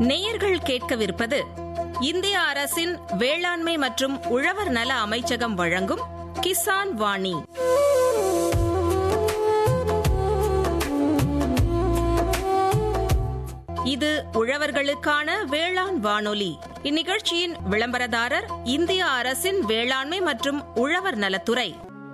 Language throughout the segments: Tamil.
நேயர்கள் கேட்கவிருப்பது இந்திய அரசின் வேளாண்மை மற்றும் உழவர் நல அமைச்சகம் வழங்கும் கிசான் வாணி இது உழவர்களுக்கான வேளாண் வானொலி இந்நிகழ்ச்சியின் விளம்பரதாரர் இந்திய அரசின் வேளாண்மை மற்றும் உழவர் நலத்துறை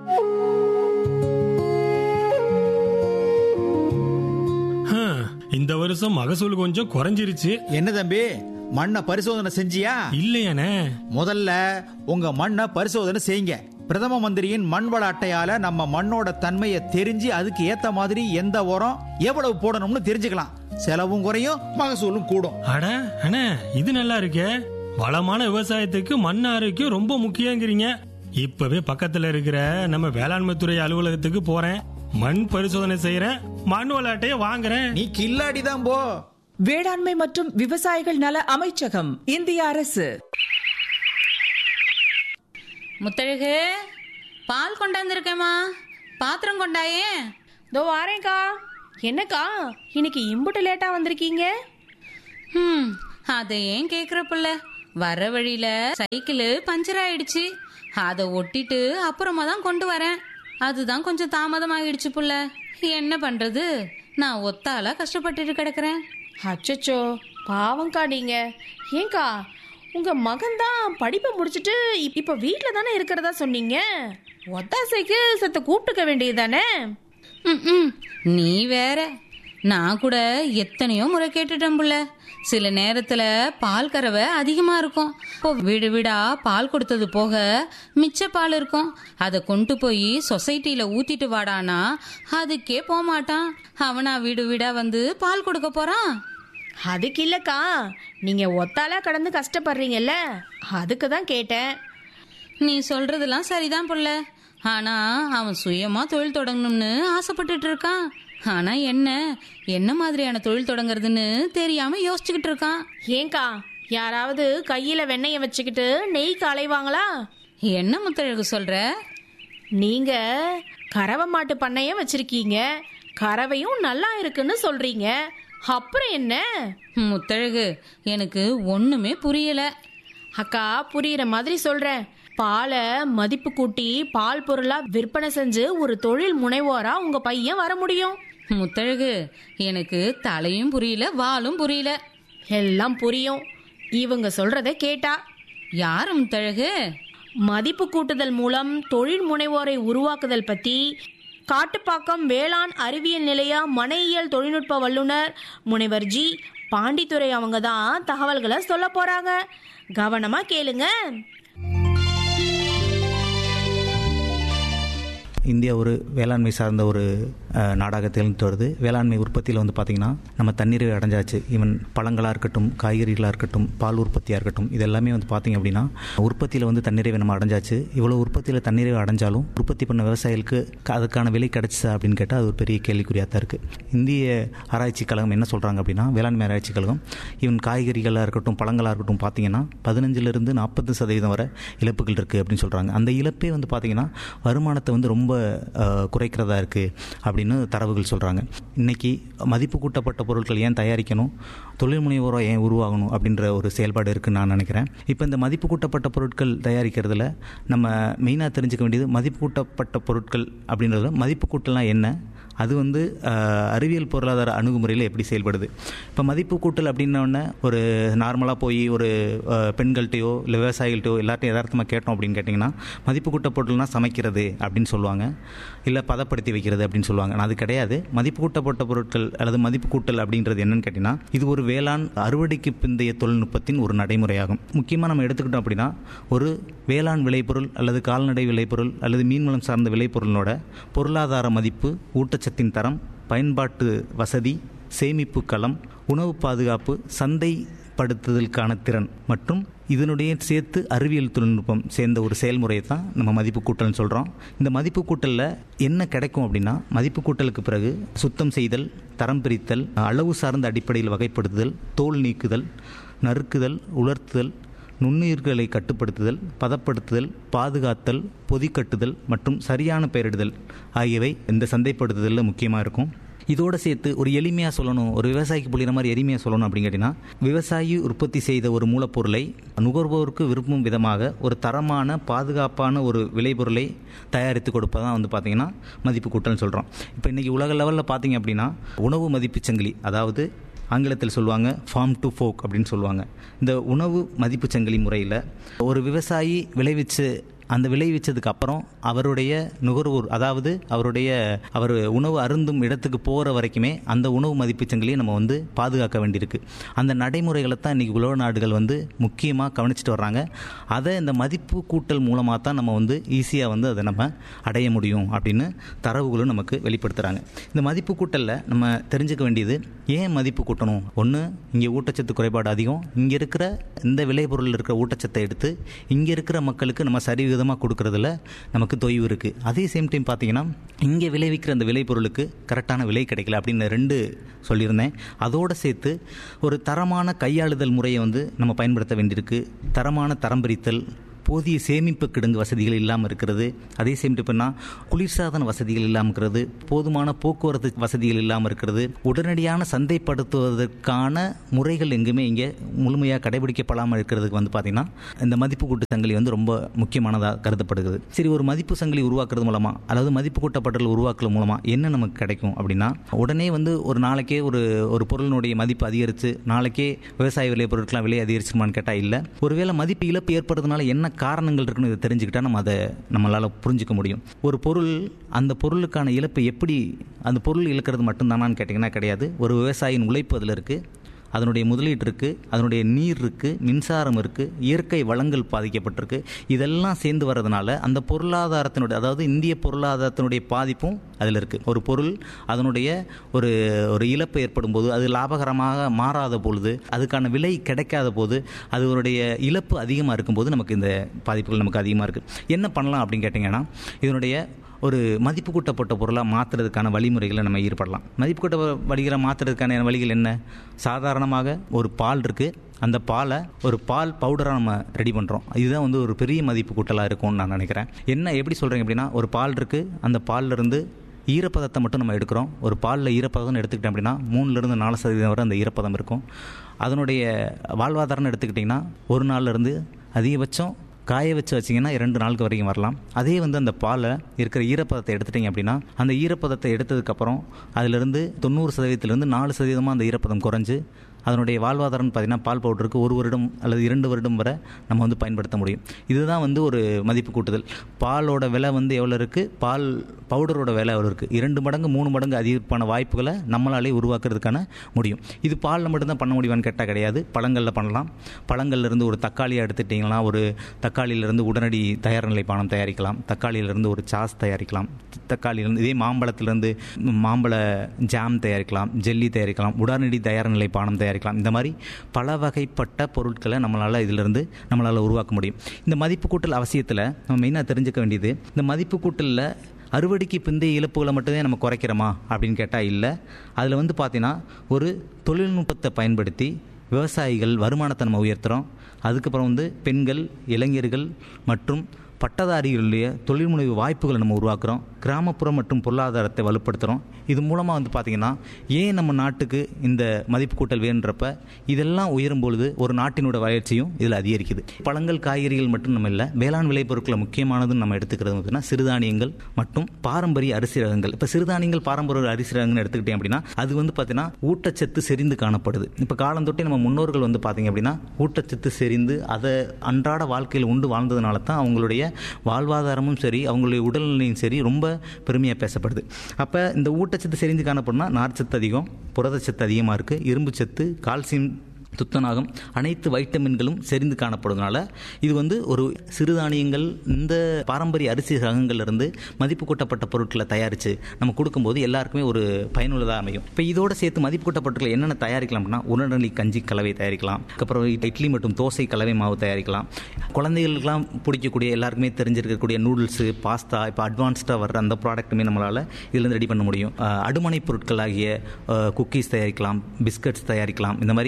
ஹம், இந்த வருஷம் மகசூல் கொஞ்சம் குறைஞ்சிருச்சு என்ன தம்பி மண்ணை பரிசோதனை செஞ்சியா இல்லையானே முதல்ல உங்க மண்ணை பரிசோதனை செய்யுங்க பிரதம மந்திரியின் மண் வள அட்டையால நம்ம மண்ணோட தன்மையை தெரிஞ்சு அதுக்கு ஏத்த மாதிரி எந்த உரம் எவ்வளவு போடணும்னு தெரிஞ்சுக்கலாம் செலவும் குறையும் மகசூலும் கூடும் அட அண்ணே இது நல்லா இருக்கே வளமான விவசாயத்துக்கு மண் ஆரோக்கியம் ரொம்ப முக்கியங்கிறீங்க இப்பவே பக்கத்துல இருக்கிற நம்ம வேளாண்மை துறை அலுவலகத்துக்கு போறேன் மண் பரிசோதனை செய்யறேன் மண் விளையாட்டையே வாங்குறேன் நீ கில்லாடி தான் போ வேளாண்மை மற்றும் விவசாயிகள் நல அமைச்சகம் இந்திய அரசு முத்தழகு பால் கொண்டாந்துருக்கேம்மா பாத்திரம் கொண்டாயே இதோ வாரேன்க்கா என்னக்கா இன்னைக்கு இம்புட்டு லேட்டா வந்திருக்கீங்க ம் அதை ஏன் கேக்குற புள்ள வர வழியில சைக்கிள் பஞ்சர் ஆயிடுச்சு அதை ஒட்டிட்டு அப்புறமா தான் கொண்டு வரேன் அதுதான் கொஞ்சம் தாமதமாகிடுச்சு புள்ள என்ன பண்றது நான் ஒத்தால கஷ்டப்பட்டுட்டு கிடக்குறேன் அச்சச்சோ பாவம்க்கா நீங்க ஏன்க்கா உங்க மகன் தான் படிப்பை முடிச்சிட்டு இப்- இப்ப வீட்ல தானே இருக்கிறதா சொன்னீங்க ஒத்தாசைக்கு சத்த கூப்பிட்டுக்க வேண்டியதுதானே ம்ம். நீ வேற நான் கூட எத்தனையோ முறை கேட்டுட்டேன் புள்ள சில நேரத்துல பால் கறவை அதிகமா இருக்கும் இப்போ வீடு வீடா பால் கொடுத்தது போக மிச்ச பால் இருக்கும் அதை கொண்டு போய் சொசைட்டில ஊத்திட்டு வாடானா அதுக்கே போக மாட்டான் அவனா வீடு வீடா வந்து பால் கொடுக்க போறான் அதுக்கு இல்லக்கா நீங்க ஒத்தாலா கடந்து கஷ்டப்படுறீங்கல்ல அதுக்கு தான் கேட்டேன் நீ சொல்றதெல்லாம் சரிதான் புள்ள ஆனா அவன் சுயமா தொழில் தொடங்கணும்னு ஆசைப்பட்டுட்டு இருக்கான் ஆனா என்ன என்ன மாதிரியான தொழில் தொடங்குறதுன்னு தெரியாம யோசிச்சுக்கிட்டு இருக்கான் ஏன்க்கா யாராவது கையில வெண்ணெய வச்சுக்கிட்டு நெய் களைவாங்களா என்ன முத்தழகு சொல்ற நீங்க கறவை மாட்டு பண்ணைய வச்சிருக்கீங்க கறவையும் நல்லா இருக்குன்னு சொல்றீங்க அப்புறம் என்ன முத்தழகு எனக்கு ஒண்ணுமே புரியல அக்கா புரியுற மாதிரி சொல்றேன் பாலை மதிப்பு கூட்டி பால் பொருளா விற்பனை செஞ்சு ஒரு தொழில் முனைவோரா உங்க பையன் வர முடியும் முத்தழகு எனக்கு தலையும் புரியல வாலும் புரியல எல்லாம் புரியும் இவங்க சொல்றதை கேட்டா யாரு முத்தழகு மதிப்பு கூட்டுதல் மூலம் தொழில் முனைவோரை உருவாக்குதல் பத்தி காட்டுப்பாக்கம் வேளாண் அறிவியல் நிலைய மனையியல் தொழில்நுட்ப வல்லுனர் முனைவர் ஜி பாண்டித்துரை அவங்க தான் தகவல்களை சொல்ல போறாங்க கவனமா கேளுங்க இந்தியா ஒரு வேளாண்மை சார்ந்த ஒரு அஹ், நாடாக திகழ்ந்து வருது வேளாண்மை உற்பத்தியில் வந்து பார்த்திங்கன்னா நம்ம தண்ணீரை அடைஞ்சாச்சு ஈவன் பழங்களாக இருக்கட்டும் காய்கறிகளாக இருக்கட்டும் பால் உற்பத்தியாக இருக்கட்டும் இது எல்லாமே வந்து பார்த்திங்க அப்படின்னா உற்பத்தியில் வந்து தண்ணீரை நம்ம அடைஞ்சாச்சு இவ்வளோ உற்பத்தியில் தண்ணீரை அடைஞ்சாலும் உற்பத்தி பண்ண விவசாயிகளுக்கு க- அதுக்கான விலை கிடைச்சா அப்படின்னு கேட்டால் அது ஒரு பெரிய கேள்விக்குறியாக தான் இருக்குது இந்திய ஆராய்ச்சி கழகம் என்ன சொல்கிறாங்க அப்படின்னா வேளாண்மை ஆராய்ச்சி கழகம் ஈவன் காய்கறிகளாக இருக்கட்டும் பழங்களாக இருக்கட்டும் பார்த்தீங்கன்னா பதினஞ்சிலிருந்து நாற்பது சதவீதம் வரை இழப்புகள் இருக்குது அப்படின்னு சொல்கிறாங்க அந்த இழப்பே வந்து பார்த்தீங்கன்னா வருமானத்தை வந்து ரொம்ப அஹ், குறைக்கிறதா இருக்குது அப்படின்னு தரவுகள் சொல்கிறாங்க இன்னைக்கு மதிப்பு கூட்டப்பட்ட பொருட்கள் ஏன் தயாரிக்கணும் தொழில் முனைவோராக ஏன் உருவாகணும் அப்படின்ற ஒரு செயல்பாடு இருக்குன்னு நான் நினைக்கிறேன் இப்போ இந்த மதிப்பு கூட்டப்பட்ட பொருட்கள் தயாரிக்கிறதுல நம்ம மெயினாக தெரிஞ்சுக்க வேண்டியது மதிப்பு கூட்டப்பட்ட பொருட்கள் அப்படின்றதுல மதிப்பு கூட்டலாம் என்ன அது வந்து அஹ், அறிவியல் பொருளாதார அணுகுமுறையில் எப்படி செயல்படுது இப்போ மதிப்பு கூட்டல் அப்படின்னோடனே ஒரு நார்மலாக போய் ஒரு அஹ், பெண்கள்கிட்டயோ இல்லை விவசாயிகள்கிட்டயோ எல்லார்ட்டையும் யதார்த்தமாக கேட்டோம் அப்படின்னு கேட்டிங்கன்னா மதிப்பு கூட்ட பொருள்னா சமைக்கிறது அப்படின்னு சொல்லுவாங்க இல்லை பதப்படுத்தி வைக்கிறது அப்படின்னு சொல்லுவாங்க ஆனா அது கிடையாது மதிப்பு கூட்டப்பட்ட பொருட்கள் அல்லது மதிப்பு கூட்டல் அப்படின்றது என்னன்னு கேட்டிங்கன்னா இது ஒரு வேளாண் அறுவடைக்கு பிந்தைய தொழில்நுட்பத்தின் ஒரு நடைமுறையாகும் முக்கியமாக நம்ம எடுத்துக்கிட்டோம் அப்படின்னா ஒரு வேளாண் விளைபொருள் அல்லது கால்நடை விளைபொருள் அல்லது மீன்வளம் சார்ந்த விளைபொருளோட பொருளாதார மதிப்பு ஊட்டச்சத்தின் தரம் பயன்பாட்டு வசதி சேமிப்பு களம் உணவு பாதுகாப்பு சந்தைப்படுத்துதலுக்கான திறன் மற்றும் இதனுடைய சேர்த்து அறிவியல் தொழில்நுட்பம் சேர்ந்த ஒரு செயல்முறையை தான் நம்ம மதிப்பு கூட்டல்னு சொல்கிறோம் இந்த மதிப்பு கூட்டலில் என்ன கிடைக்கும் அப்படின்னா மதிப்பு கூட்டலுக்கு பிறகு சுத்தம் செய்தல் தரம் பிரித்தல் அளவு சார்ந்த அடிப்படையில் வகைப்படுத்துதல் தோல் நீக்குதல் நறுக்குதல் உலர்த்துதல் நுண்ணுயிர்களை கட்டுப்படுத்துதல் பதப்படுத்துதல் பாதுகாத்தல் பொதிக்கட்டுதல் மற்றும் சரியான பெயரிடுதல் ஆகியவை இந்த சந்தைப்படுத்துதலில் முக்கியமாக இருக்கும் இதோட சேர்த்து ஒரு எளிமையாக சொல்லணும் ஒரு விவசாயிக்கு புரியுற மாதிரி எளிமையாக சொல்லணும் அப்படின்னு கேட்டிங்கன்னா விவசாயி உற்பத்தி செய்த ஒரு மூலப்பொருளை நுகர்வோருக்கு விரும்பும் விதமாக ஒரு தரமான பாதுகாப்பான ஒரு விளைபொருளை தயாரித்து கொடுப்பதான் வந்து பார்த்தீங்கன்னா மதிப்பு கூட்டல்னு சொல்கிறோம் இப்போ இன்றைக்கி உலக லெவலில் பார்த்தீங்க அப்படின்னா உணவு மதிப்புச் சங்கிலி அதாவது ஆங்கிலத்தில் சொல்லுவாங்க ஃபார்ம் டு ஃபோக் அப்படின்னு சொல்லுவாங்க இந்த உணவு மதிப்புச் சங்கிலி முறையில் ஒரு விவசாயி விளைவிச்சு அந்த விளைவிச்சதுக்கு அப்புறம் அவருடைய நுகர்வோர் அதாவது அவருடைய அவர் உணவு அருந்தும் இடத்துக்கு போகிற வரைக்குமே அந்த உணவு மதிப்புச் சங்கிலியை நம்ம வந்து பாதுகாக்க வேண்டியிருக்கு அந்த நடைமுறைகளை தான் இன்றைக்கி உலக நாடுகள் வந்து முக்கியமாக கவனிச்சிட்டு வர்றாங்க அதை இந்த மதிப்பு கூட்டல் மூலமாக தான் நம்ம வந்து ஈஸியாக வந்து அதை நம்ம அடைய முடியும் அப்படின்னு தரவுகளும் நமக்கு வெளிப்படுத்துகிறாங்க இந்த மதிப்பு கூட்டலில் நம்ம தெரிஞ்சுக்க வேண்டியது ஏன் மதிப்பு கூட்டணும் ஒன்று இங்கே ஊட்டச்சத்து குறைபாடு அதிகம் இங்கே இருக்கிற இந்த விளைபொருளில் இருக்கிற ஊட்டச்சத்தை எடுத்து இங்கே இருக்கிற மக்களுக்கு நம்ம சரிவிகிதமாக கொடுக்கறதுல நமக்கு தொய்வு இருக்குது அதே சேம் டைம் பார்த்தீங்கன்னா இங்கே விளைவிக்கிற அந்த விளைபொருளுக்கு கரெக்டான விலை கிடைக்கல அப்படின்னு ரெண்டு சொல்லியிருந்தேன் அதோடு சேர்த்து ஒரு தரமான கையாளுதல் முறையை வந்து நம்ம பயன்படுத்த வேண்டியிருக்கு தரமான தரம் பிரித்தல் போதிய சேமிப்பு கிடங்கு வசதிகள் இல்லாமல் இருக்கிறது அதே சேம் டைம்னா குளிர்சாதன வசதிகள் இல்லாமல் இருக்கிறது போதுமான போக்குவரத்து வசதிகள் இல்லாமல் இருக்கிறது உடனடியான சந்தைப்படுத்துவதற்கான முறைகள் எங்குமே இங்கே முழுமையாக கடைபிடிக்கப்படாமல் இருக்கிறதுக்கு வந்து பார்த்திங்கன்னா இந்த மதிப்பு கூட்டு சங்கிலி வந்து ரொம்ப முக்கியமானதாக கருதப்படுகிறது சரி ஒரு மதிப்பு சங்கிலி உருவாக்குறது மூலமாக அதாவது மதிப்பு கூட்டப்பட்டல் உருவாக்குறது மூலமாக என்ன நமக்கு கிடைக்கும் அப்படின்னா உடனே வந்து ஒரு நாளைக்கே ஒரு ஒரு பொருளினுடைய மதிப்பு அதிகரித்து நாளைக்கே விவசாய விலை பொருட்கள்லாம் விலை அதிகரிச்சிருமான்னு கேட்டால் இல்லை ஒருவேளை மதிப்பு இழப்பு ஏற்படுறதுனால என்ன காரணங்கள் இருக்குன்னு இதை தெரிஞ்சுக்கிட்டா நம்ம அதை நம்மளால் புரிஞ்சுக்க முடியும் ஒரு பொருள் அந்த பொருளுக்கான இழப்பு எப்படி அந்த பொருள் இழக்கிறது மட்டும்தானான்னு கேட்டிங்கன்னா கிடையாது ஒரு விவசாயியின் உழைப்பு அதில் இருக்குது அதனுடைய முதலீடு இருக்குது அதனுடைய நீர் இருக்குது மின்சாரம் இருக்குது இயற்கை வளங்கள் பாதிக்கப்பட்டிருக்கு இதெல்லாம் சேர்ந்து வர்றதுனால அந்த பொருளாதாரத்தினுடைய அதாவது இந்திய பொருளாதாரத்தினுடைய பாதிப்பும் அதில் இருக்குது ஒரு பொருள் அதனுடைய ஒரு ஒரு இழப்பு ஏற்படும் போது அது லாபகரமாக மாறாத பொழுது அதுக்கான விலை கிடைக்காத போது அதனுடைய இழப்பு அதிகமாக இருக்கும்போது நமக்கு இந்த பாதிப்புகள் நமக்கு அதிகமாக இருக்குது என்ன பண்ணலாம் அப்படின்னு கேட்டிங்கன்னா இதனுடைய ஒரு மதிப்பு கூட்டப்பட்ட பொருளாக மாற்றுறதுக்கான வழிமுறைகளை நம்ம ஈடுபடலாம் மதிப்பு கூட்ட வழிகளை மாற்றுறதுக்கான வழிகள் என்ன சாதாரணமாக ஒரு பால் இருக்குது அந்த பாலை ஒரு பால் பவுடராக நம்ம ரெடி பண்ணுறோம் இதுதான் வந்து ஒரு பெரிய மதிப்பு கூட்டலாக இருக்கும்னு நான் நினைக்கிறேன் என்ன எப்படி சொல்கிறேங்க அப்படின்னா ஒரு பால் இருக்குது அந்த பால்ல இருந்து ஈரப்பதத்தை மட்டும் நம்ம எடுக்கிறோம் ஒரு பாலில் ஈரப்பதம்னு எடுத்துக்கிட்டோம் அப்படின்னா மூணுலேருந்து நாலு சதவீதம் வரை அந்த ஈரப்பதம் இருக்கும் அதனுடைய வாழ்வாதாரம்னு எடுத்துக்கிட்டிங்கன்னா ஒரு நாள்லேருந்து அதிகபட்சம் காய வச்சு வச்சிங்கன்னா இரண்டு நாளுக்கு வரைக்கும் வரலாம் அதே வந்து அந்த பாலை இருக்கிற ஈரப்பதத்தை எடுத்துட்டிங்க அப்படின்னா அந்த ஈரப்பதத்தை எடுத்ததுக்கப்புறம் அதிலிருந்து தொண்ணூறு சதவீதத்திலிருந்து நாலு சதவீதமாக அந்த ஈரப்பதம் குறைஞ்சு அதனுடைய வாழ்வாதாரம்னு பார்த்தீங்கன்னா பால் பவுடருக்கு ஒரு வருடம் அல்லது இரண்டு வருடம் வரை நம்ம வந்து பயன்படுத்த முடியும் இதுதான் வந்து ஒரு மதிப்பு கூட்டுதல் பாலோட விலை வந்து எவ்வளோ இருக்குது பால் பவுடரோட விலை எவ்வளோ இருக்குது இரண்டு மடங்கு மூணு மடங்கு அதிகமான வாய்ப்புகளை நம்மளாலே உருவாக்குறதுக்கான முடியும் இது பாலில் மட்டும்தான் பண்ண முடியுமான்னு கேட்டால் கிடையாது பழங்களில் பண்ணலாம் பழங்கள்லேருந்து ஒரு தக்காளியை எடுத்துட்டிங்கன்னா ஒரு தக்காளியிலேருந்து உடனடி தயார் நிலை பானம் தயாரிக்கலாம் தக்காளியிலேருந்து ஒரு சாஸ் தயாரிக்கலாம் தக்காளியிலேருந்து இதே மாம்பழத்துலேருந்து மாம்பழ ஜாம் தயாரிக்கலாம் ஜெல்லி தயாரிக்கலாம் உடனடி தயார் நிலை பானம் தயாரிக்கலாம் இந்த மாதிரி பல வகைப்பட்ட பொருட்களை நம்மளால் இதிலிருந்து நம்மளால் உருவாக்க முடியும் இந்த மதிப்பு கூட்டல் அவசியத்தில் நம்ம மெயினாக தெரிஞ்சுக்க வேண்டியது இந்த மதிப்பு கூட்டலில் அறுவடைக்கு பிந்தைய இழப்புகளை மட்டுமே நம்ம குறைக்கிறோமா அப்படின்னு கேட்டால் இல்லை அதில் வந்து பார்த்தீங்கன்னா ஒரு தொழில்நுட்பத்தை பயன்படுத்தி விவசாயிகள் வருமானத்தை நம்ம உயர்த்துகிறோம் அதுக்கப்புறம் வந்து பெண்கள் இளைஞர்கள் மற்றும் பட்டதாரிகளுடைய தொழில் முனைவு வாய்ப்புகளை நம்ம உருவாக்குறோம் கிராமப்புறம் மற்றும் பொருளாதாரத்தை வலுப்படுத்துகிறோம் இது மூலமாக வந்து பார்த்திங்கன்னா ஏன் நம்ம நாட்டுக்கு இந்த மதிப்பு கூட்டல் வேணுன்றப்ப இதெல்லாம் உயரும் பொழுது ஒரு நாட்டினோட வளர்ச்சியும் இதில் அதிகரிக்குது பழங்கள் காய்கறிகள் மட்டும் நம்ம இல்லை வேளாண் விளைபொருட்களை முக்கியமானதுன்னு நம்ம எடுத்துக்கிறது பார்த்தீங்கன்னா சிறுதானியங்கள் மற்றும் பாரம்பரிய அரிசி ரகங்கள் இப்போ சிறுதானியங்கள் பாரம்பரிய அரிசி ரகங்கள்னு எடுத்துக்கிட்டேன் அப்படின்னா அது வந்து பார்த்தீங்கன்னா ஊட்டச்சத்து செறிந்து காணப்படுது இப்போ காலந்தொட்டே நம்ம முன்னோர்கள் வந்து பார்த்தீங்க அப்படின்னா ஊட்டச்சத்து செறிந்து அதை அன்றாட வாழ்க்கையில் உண்டு வாழ்ந்ததுனால தான் அவங்களுடைய வாழ்வாதாரமும் சரி அவங்களுடைய உடல்நிலையும் சரி ரொம்ப பெருமையாக பேசப்படுது அப்போ இந்த ஊட்டச்சத்து செறிந்து காணப்படும்னா நார்ச்சத்து அதிகம் புரதச்சத்து அதிகமாக இருக்குது இரும்பு சத்து கால்சியம் துத்தநாகம் அனைத்து வைட்டமின்களும் செறிந்து காணப்படுவதனால இது வந்து ஒரு சிறுதானியங்கள் இந்த பாரம்பரிய அரிசி ரகங்கள்லேருந்து மதிப்பு கூட்டப்பட்ட பொருட்களை தயாரித்து நம்ம கொடுக்கும்போது எல்லாருக்குமே ஒரு பயனுள்ளதாக அமையும் இப்போ இதோட சேர்த்து மதிப்பு கூட்டப்பட்ட என்னென்ன தயாரிக்கலாம் அப்படின்னா உடனடி கஞ்சி கலவை தயாரிக்கலாம் அதுக்கப்புறம் இட்லி மற்றும் தோசை கலவை மாவு தயாரிக்கலாம் குழந்தைகளுக்கெல்லாம் பிடிக்கக்கூடிய எல்லாருக்குமே தெரிஞ்சிருக்கக்கூடிய நூடுல்ஸு பாஸ்தா இப்போ அட்வான்ஸ்டாக வர்ற அந்த ப்ராடக்ட்டுமே நம்மளால் இதுலேருந்து ரெடி பண்ண முடியும் அஹ் அடுமனை பொருட்களாகிய குக்கீஸ் தயாரிக்கலாம் பிஸ்கட்ஸ் தயாரிக்கலாம் இந்த மாதிரி எளிய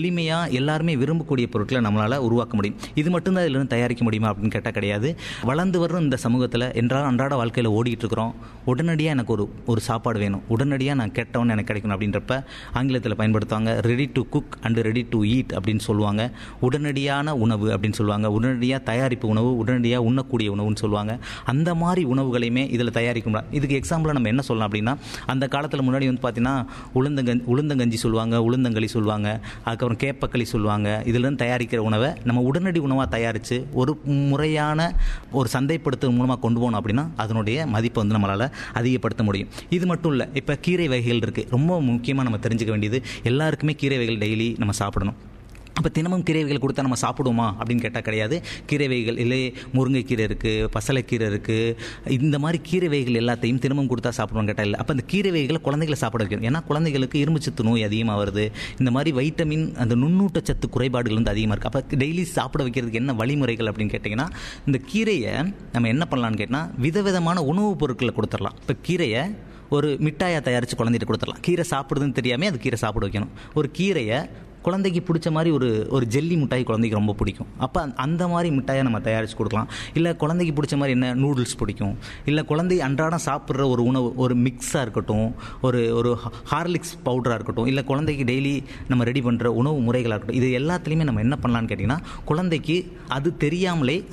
எளிமையாக எல்லாருமே விரும்பக்கூடிய பொருட்களை நம்மளால் உருவாக்க முடியும் இது மட்டும்தான் இதில் தயாரிக்க முடியுமா அப்படின்னு கேட்டால் கிடையாது வளர்ந்து வரும் இந்த சமூகத்தில் என்றால் அன்றாட வாழ்க்கையில் ஓடிட்டு இருக்கிறோம் உடனடியாக எனக்கு ஒரு ஒரு சாப்பாடு வேணும் உடனடியாக நான் கேட்டவொன்னு எனக்கு கிடைக்கணும் அப்படின்றப்ப ஆங்கிலத்தில் பயன்படுத்துவாங்க ready to cook and ready to eat அப்படின்னு சொல்லுவாங்க உடனடியான உணவு அப்படின்னு சொல்லுவாங்க உடனடியாக தயாரிப்பு உணவு உடனடியாக உண்ணக்கூடிய உணவுன்னு சொல்லுவாங்க அந்த மாதிரி உணவுகளையுமே இதில் தயாரிக்க முடியும் இதுக்கு எக்ஸாம்பிளாக நம்ம என்ன சொல்லலாம் அப்படின்னா அந்த காலத்தில் முன்னாடி வந்து பார்த்தீங்கன்னா உளுந்தங்கஞ்சி உளுந்தங்கஞ்சி சொல்லுவாங்க உளுந்தங்களி சொல்லுவாங்க அதுக்கப்புறம் கேப்பக்களி சொல்லுவாங்க இதுலேருந்து தயாரிக்கிற உணவை நம்ம உடனடி உணவாக தயாரித்து ஒரு முறையான ஒரு சந்தைப்படுத்தும் மூலமாக கொண்டு போனோம் அப்படின்னா அதனுடைய மதிப்பை வந்து நம்மளால் அதிகப்படுத்த முடியும் இது மட்டும் இல்லை இப்போ கீரை வகைகள் இருக்குது ரொம்ப முக்கியமாக நம்ம தெரிஞ்சுக்க வேண்டியது எல்லாருக்குமே கீரை வகைகள் டெய்லி நம்ம சாப்பிடணும் அப்போ தினமும் கீரை வகைகள் கொடுத்தா நம்ம சாப்பிடுவோமா அப்படின்னு கேட்டால் கிடையாது கீரை வகைகள் இல்லை முருங்கைக்கீரை இருக்குது பசலைக்கீரை இருக்குது இந்த மாதிரி கீரை வகைகள் எல்லாத்தையும் தினமும் கொடுத்தா சாப்பிடுவோம் கேட்டால் இல்லை அப்போ அந்த கீரை வகைகளை குழந்தைகளை சாப்பிட வைக்கணும் ஏன்னா குழந்தைகளுக்கு இரும்புச்சத்து நோய் அதிகமாக வருது இந்த மாதிரி வைட்டமின் அந்த நுண்ணூட்டச்சத்து குறைபாடுகள் வந்து அதிகமாக இருக்குது அப்போ டெய்லி சாப்பிட வைக்கிறதுக்கு என்ன வழிமுறைகள் அப்படின்னு கேட்டிங்கன்னா இந்த கீரையை நம்ம என்ன பண்ணலாம்னு கேட்டால் விதவிதமான உணவுப் பொருட்களை கொடுத்துடலாம் இப்போ கீரையை ஒரு மிட்டாயை தயாரித்து குழந்தைகிட்ட கொடுத்துடலாம் கீரை சாப்பிடுதுன்னு தெரியாமல் அது கீரை சாப்பிட வைக்கணும் ஒரு கீரையை குழந்தைக்கு பிடிச்ச மாதிரி ஒரு ஒரு ஜெல்லி மிட்டாய் குழந்தைக்கு ரொம்ப பிடிக்கும் அப்போ அந்த மாதிரி மிட்டாயை நம்ம தயாரித்து கொடுக்கலாம் இல்லை குழந்தைக்கு பிடிச்ச மாதிரி என்ன நூடுல்ஸ் பிடிக்கும் இல்லை குழந்தை அன்றாடம் சாப்பிட்ற ஒரு உணவு ஒரு மிக்ஸாக இருக்கட்டும் ஒரு ஒரு ஹார்லிக்ஸ் பவுடராக இருக்கட்டும் இல்லை குழந்தைக்கு டெய்லி நம்ம ரெடி பண்ணுற உணவு முறைகளாக இருக்கட்டும் இது எல்லாத்துலேயுமே நம்ம என்ன பண்ணலான்னு கேட்டிங்கன்னா குழந்தைக்கு அது தெரியாமலே